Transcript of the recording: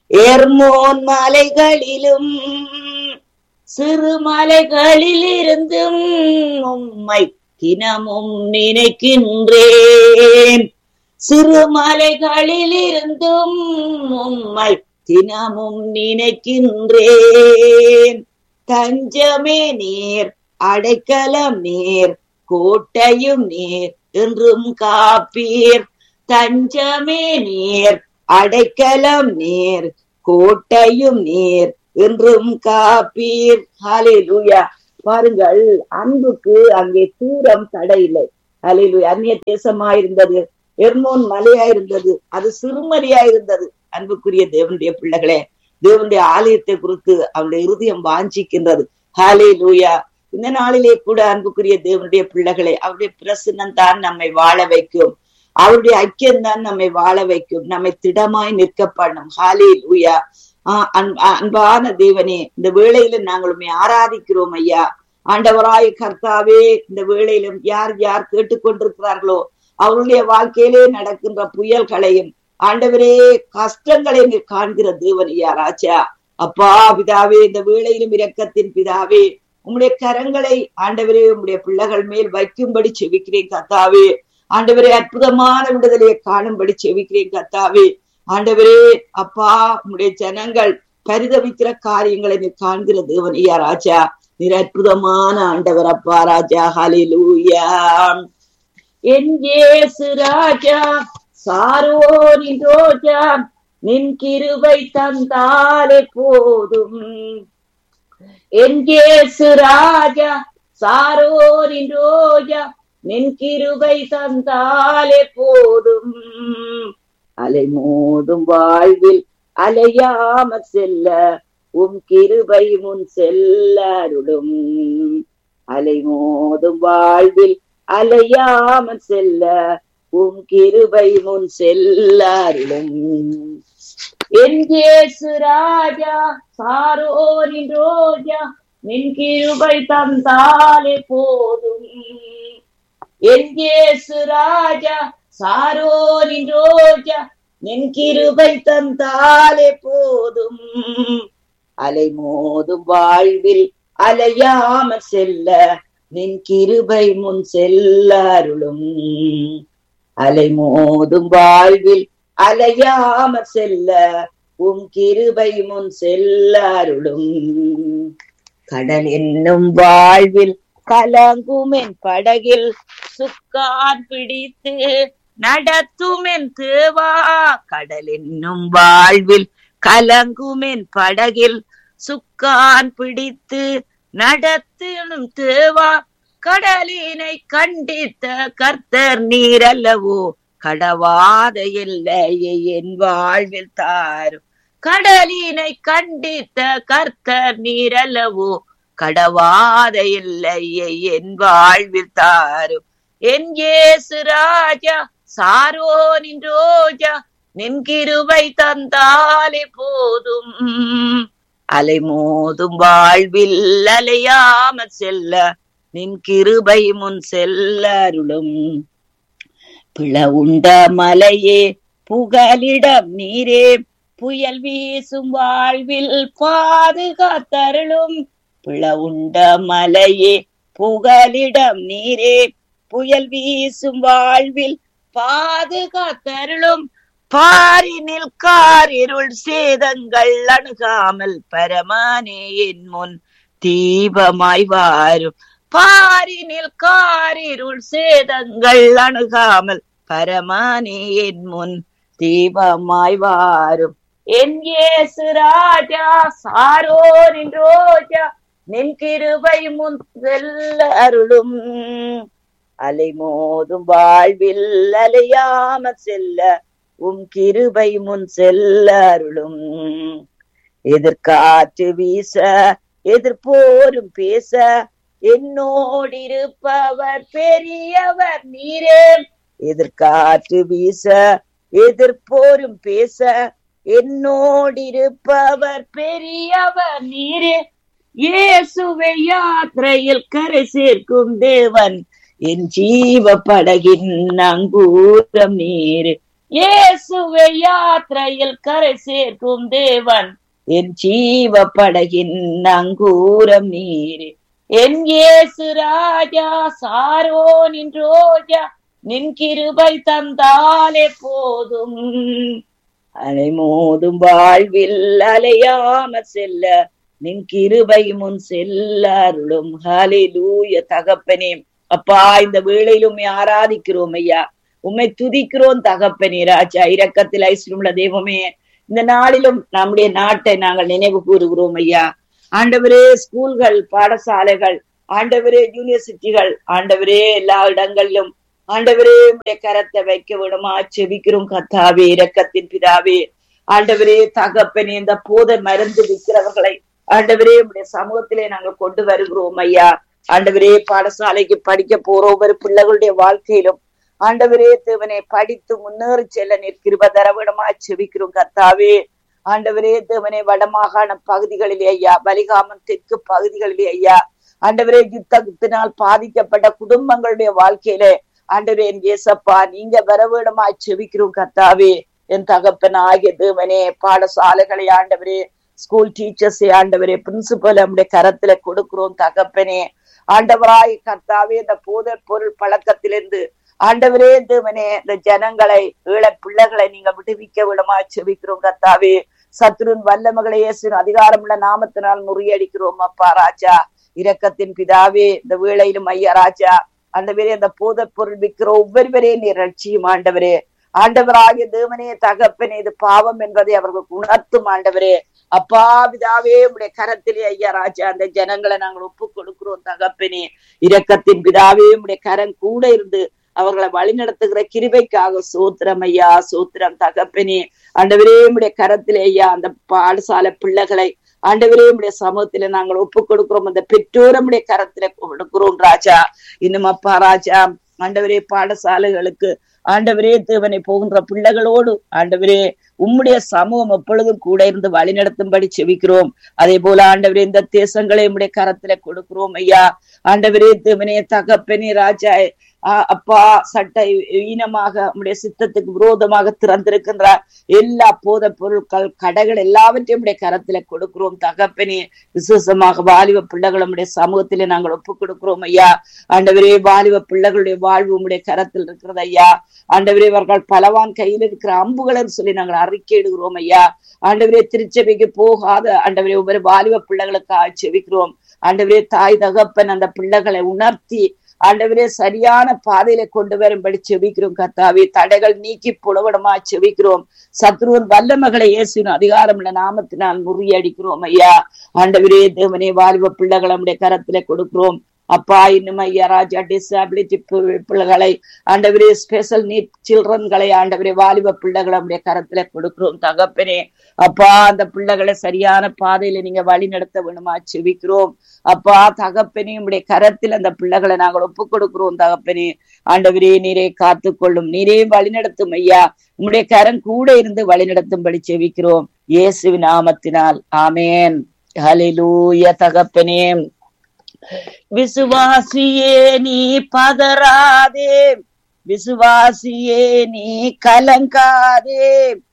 ஏர்மோன் மலைகளிலும் சிறு மலைகளில் இருந்தும் உம்மை தினமும் நினைக்கின்றேன் சிறு மலைகளில் இருந்தும் உம்மை தினமும் நினைக்கின்றேன் தஞ்சமே நீர் அடைக்கலம் நீர் கோட்டையும் நீர் என்றும் காப்பீர் தஞ்சமே நீர் அடைக்கலம் நீர் கோட்டையும் நீர் என்றும் காப்பீர் ஹalleluya பாருங்கள் அன்புக்கு அங்கே தூரம் தடையில்லை ஹalleluya அந்நிய தேசமாயிருந்தது எர்மோன் மலையாயிருந்தது அது சிறுமலையாயிருந்தது அன்புக்குரிய தேவனுடைய பிள்ளைகளே தேவனுடைய ஆலயத்தை குறித்து அவருடைய இருதயம் வாஞ்சிக்கின்றது ஹாலே லூயா இந்த நாளிலே கூட அன்புக்குரிய தேவனுடைய பிள்ளைகளை அவருடைய பிரசன்னம் தான் நம்மை வாழ வைக்கும் அவருடைய ஐக்கியம் தான் நம்மை வாழ வைக்கும் நம்மை திடமாய் நிற்க பண்ணும் ஹாலே லூயா ஆஹ் அன்பான தேவனே இந்த வேளையில நாங்கள் உண்மை ஆராதிக்கிறோம் ஐயா ஆண்டவராய் கர்த்தாவே இந்த வேளையிலும் யார் யார் கேட்டுக்கொண்டிருக்கிறார்களோ அவருடைய வாழ்க்கையிலே நடக்கின்ற புயல்களையும் ஆண்டவரே கஷ்டங்களை நீர் காண்கிற தேவன் ஐயா ராஜா அப்பா பிதாவே இந்த வேளையிலும் இரக்கத்தின் பிதாவே உம்முடைய கரங்களை ஆண்டவரே உம்முடைய பிள்ளைகள் மேல் வைக்கும்படி செவிக்கிறேன் கத்தாவே ஆண்டவரே அற்புதமான விடுதலையை காணும்படி செவிக்கிறேன் கத்தாவே ஆண்டவரே அப்பா உம்முடைய ஜனங்கள் பரிதவிக்கிற காரியங்களை நீர் காண்கிற தேவன் ஐயா ராஜா நீர் அற்புதமான ஆண்டவர் அப்பா ராஜா ஹலிலூயா என் ஏசு ராஜா சாரோனின் ரோஜா நின் கிருபை தந்தாலே போதும் என் ஏசு ராஜா சாரோனின் ரோஜா நின் கிருபை தந்தாலே போதும் அலை மோதும் வாழ்வில் அலையாம செல்ல உம் கிருபை முன் செல்ல அருளும் அலை மோதும் வாழ்வில் அலையாம செல்ல உம் கிருபை முன் செல்ல அருளும் என் ஜேசு ராஜா சாரோரின் ரோஜா நின் கிருபை தந்தாலே போதும் என் ஜேசு ராஜா சாரோரின் ரோஜா நின் கிருபை தந்தாலே போதும் அலை மோதும் வாழ்வில் அலையாம செல்ல நின் கிருபை முன் செல்ல அருளும் அலை மோதும் வாழ்வில் அலையாம செல்ல உம் கிருபை முன் செல்ல அருளும் கடல் என்னும் வாழ்வில் கலங்குமென் படகில் சுக்கான் பிடித்து நடத்துமென் தேவா கடல் என்னும் வாழ்வில் கலங்குமென் படகில் சுக்கான் பிடித்து நடத்தும் தேவா கடலினை கண்டித்த கர்த்தர் நீரல்லவோ கடவாத எல்லையை என் வாழ்வில் தாரும் கடலினை கண்டித்த கர்த்தர் நீரல்லவோ கடவாத எல்லையை என் வாழ்வில் தாரும் என் ஏசு ராஜா சாரோனின் ரோஜா நின்கிருவை தந்தாலே போதும் அலை மோதும் வாழ்வில் அலையாம செல்ல நின் கிருபை முன் செல்ல அருளும் பிள உண்ட மலையே புகலிடம் நீரே புயல் வீசும் வாழ்வில் பாதுகாத்தருளும் பிள உண்ட மலையே புகலிடம் நீரே புயல் வீசும் வாழ்வில் பாதுகாத்தருளும் பாரினில் காரிருள் சேதங்கள் அணுகாமல் பரமானே என் முன் தீபமாய் வாரும் பாரினில் காரிருள் சேதங்கள் அணுகாமல் பரமானே என் முன் தீபமாய் வாரும் என் ஏசு ராஜா சாரோரின் ரோஜா நின் கிருபை முன் செல்ல அருளும் அலை மோதும் வாழ்வில் அலையாம செல்ல உம் கிருபை முன் செல்ல அருளும் எதிர்காற்று வீச எதிர்போரும் பேச என்னோடிருப்பவர் பெரியவர் நீரே எதிர்காற்று வீச எதிர்போரும் பேச என்னோடிருப்பவர் பெரியவர் நீரே இயேசுவை யாத்திரையில் கரை சேர்க்கும் தேவன் என் ஜீவ படகின் நங்கூரம் நீர் இயேசுவை யாத்திரையில் கரை சேர்க்கும் தேவன் என் ஜீவ படகின் நங்கூரம் நீரே என் இயேசு ராஜா சாரோனின் ரோஜா நின் கிருபை தந்தாலே போதும் அலை மோதும் வாழ்வில் அலையாம செல்ல நின் கிருபை முன் செல்ல அருளும் ஹalleluya தகப்பனே அப்பா இந்த வேளையிலும் உம்மை ஆராதிக்கிறோம் ஐயா உம்மை துதிக்கிறோம் தகப்பனே ராஜா இரக்கத்தில் ஐஸ்வரமுள்ள தெய்வமே இந்த நாளிலும் நம்முடைய நாட்டை நாங்கள் நினைவு கூறுகிறோம் ஐயா ஆண்டவரே ஸ்கூல்கள் பாடசாலைகள் ஆண்டவரே யூனிவர்சிட்டிகள் ஆண்டவரே எல்லா இடங்களிலும் ஆண்டவரே உடைய கரத்தை வைக்க விடுமா செபிக்கிறோம் கத்தாவே இரக்கத்தின் பிதாவே ஆண்டவரே தகப்பனே இந்த போதை மருந்து விற்கிறவர்களை ஆண்டவரே உடைய சமூகத்திலே நாங்கள் கொண்டு வருகிறோம் ஐயா ஆண்டவரே பாடசாலைக்கு படிக்க போற ஒவ்வொரு பிள்ளைகளுடைய வாழ்க்கையிலும் ஆண்டவரே தேவனை படித்து முன்னேறி செல்ல நிற்கிருப தரவிடமா செபிக்கிறோம் கத்தாவே ஆண்டவரே தேவனே வடமாகாண பகுதிகளிலே ஐயா பலிகாமன் தெற்கு பகுதிகளிலே ஐயா ஆண்டவரே யுத்தத்தினால் பாதிக்கப்பட்ட குடும்பங்களுடைய வாழ்க்கையிலே ஆண்டவரே என் ஏசப்பா நீங்க வரவேடமா செபிக்கிறோம் கத்தாவே என் தகப்பன் ஆகிய தேவனே பாடசாலைகளை ஆண்டவரே ஸ்கூல் டீச்சர்ஸ் ஆண்டவரே பிரின்சிபல் நம்முடைய கரத்துல கொடுக்கிறோம் தகப்பனே ஆண்டவராய் கர்த்தாவே இந்த போதை பொருள் பழக்கத்திலிருந்து ஆண்டவரே தேவனே இந்த ஜனங்களை ஈழ பிள்ளைகளை நீங்க விடுவிக்க விடமா செபிக்கிறோம் கர்த்தாவே சத்ருன் வல்லமகளை இயேசுவின் அதிகாரமுள்ள நாமத்தினால் முறியடிக்கிறோம் அப்பா ராஜா இரக்கத்தின் பிதாவே இந்த வேளையிலும் ஐயா ராஜா ஆண்டவரே அந்த போதை பொருள் விற்கிற ஒவ்வொருவரே நீ ரட்சியும் ஆண்டவரே ஆண்டவராகிய தேவனே தகப்பனே இது பாவம் என்பதை அவர்களுக்கு உணர்த்தும் ஆண்டவரே அப்பா பிதாவே உடைய கரத்திலே ஐயா ராஜா அந்த ஜனங்களை நாங்கள் ஒப்பு கொடுக்கிறோம் தகப்பனே இரக்கத்தின் பிதாவே உடைய கரம் கூட இருந்து அவர்களை வழிநடத்துகிற கிருபைக்காக சூத்திரம் ஐயா சூத்திரம் தகப்பனே ஆண்டவரே உடைய கரத்திலே ஐயா அந்த பாடசாலை பிள்ளைகளை ஆண்டவரே உடைய சமூகத்தில நாங்கள் ஒப்பு கொடுக்கிறோம் அந்த பெற்றோரமுடைய கரத்தில கொடுக்கிறோம் ராஜா இன்னும் அப்பா ராஜா ஆண்டவரே பாடசாலைகளுக்கு ஆண்டவரே தேவனை போகின்ற பிள்ளைகளோடு ஆண்டவரே உம்முடைய சமூகம் எப்பொழுதும் கூட இருந்து வழிநடத்தும்படி செவிக்கிறோம் அதே போல ஆண்டவரே இந்த தேசங்களை உம்முடைய கரத்துல கொடுக்கிறோம் ஐயா ஆண்டவரே தேவனே தகப்பனே ராஜா அப்பா சட்ட ஈனமாக உடைய சித்தத்துக்கு விரோதமாக திறந்திருக்கின்ற எல்லா போத பொருட்கள் கடைகள் எல்லாவற்றையும் உடைய கரத்துல கொடுக்கிறோம் தகப்பனே விசேஷமாக வாலிப பிள்ளைகள் உடைய சமூகத்திலே நாங்கள் ஒப்பு கொடுக்கிறோம் ஐயா ஆண்டவரே வாலிப பிள்ளைகளுடைய வாழ்வு உடைய கரத்தில் இருக்கிறது ஐயா ஆண்டவரே இவர்கள் பலவான் கையில் இருக்கிற அம்புகள் சொல்லி நாங்கள் அறிக்கையிடுகிறோம் ஐயா ஆண்டவரே திருச்சபைக்கு போகாத ஆண்டவரே ஒவ்வொரு வாலிப பிள்ளைகளுக்கு ஆட்சேபிக்கிறோம் ஆண்டவரே தாய் தகப்பன் அந்த பிள்ளைகளை உணர்த்தி ஆண்டவரே சரியான பாதையில கொண்டு வரும்படி செபிக்கிறோம் கத்தாவே தடைகள் நீக்கி புலவடமா செபிக்கிறோம் சத்ருவன் வல்லமகளை இயேசுவின் அதிகாரம் உள்ள நாமத்தினால் முறியடிக்கிறோம் ஐயா ஆண்டவரே தேவனே வாலிப பிள்ளைகளை நம்முடைய கரத்துல கொடுக்கிறோம் அப்பா இன்னும் ஐயா ராஜா டிசபிலிட்டி பிள்ளைகளை ஆண்டவரே ஸ்பெஷல் நீட் சில்ட்ரன்களை ஆண்டவரே வாலிப பிள்ளைகளை நம்முடைய கரத்துல கொடுக்கிறோம் தகப்பனே அப்பா அந்த பிள்ளைகளை சரியான பாதையில நீங்க வழி நடத்த வேணுமா செவிக்கிறோம் அப்பா தகப்பனே உடைய கரத்தில் அந்த பிள்ளைகளை நாங்கள் ஒப்பு கொடுக்கிறோம் தகப்பனே ஆண்டவரே நீரே காத்து கொள்ளும் நீரே வழி நடத்தும் ஐயா உம்முடைய கரம் கூட இருந்து வழி நடத்தும்படி செவிக்கிறோம் இயேசு நாமத்தினால் ஆமேன் ஹலிலூய தகப்பனே விசுவாசியே நீ பதறாதே விசுவாசியே நீ கலங்காதே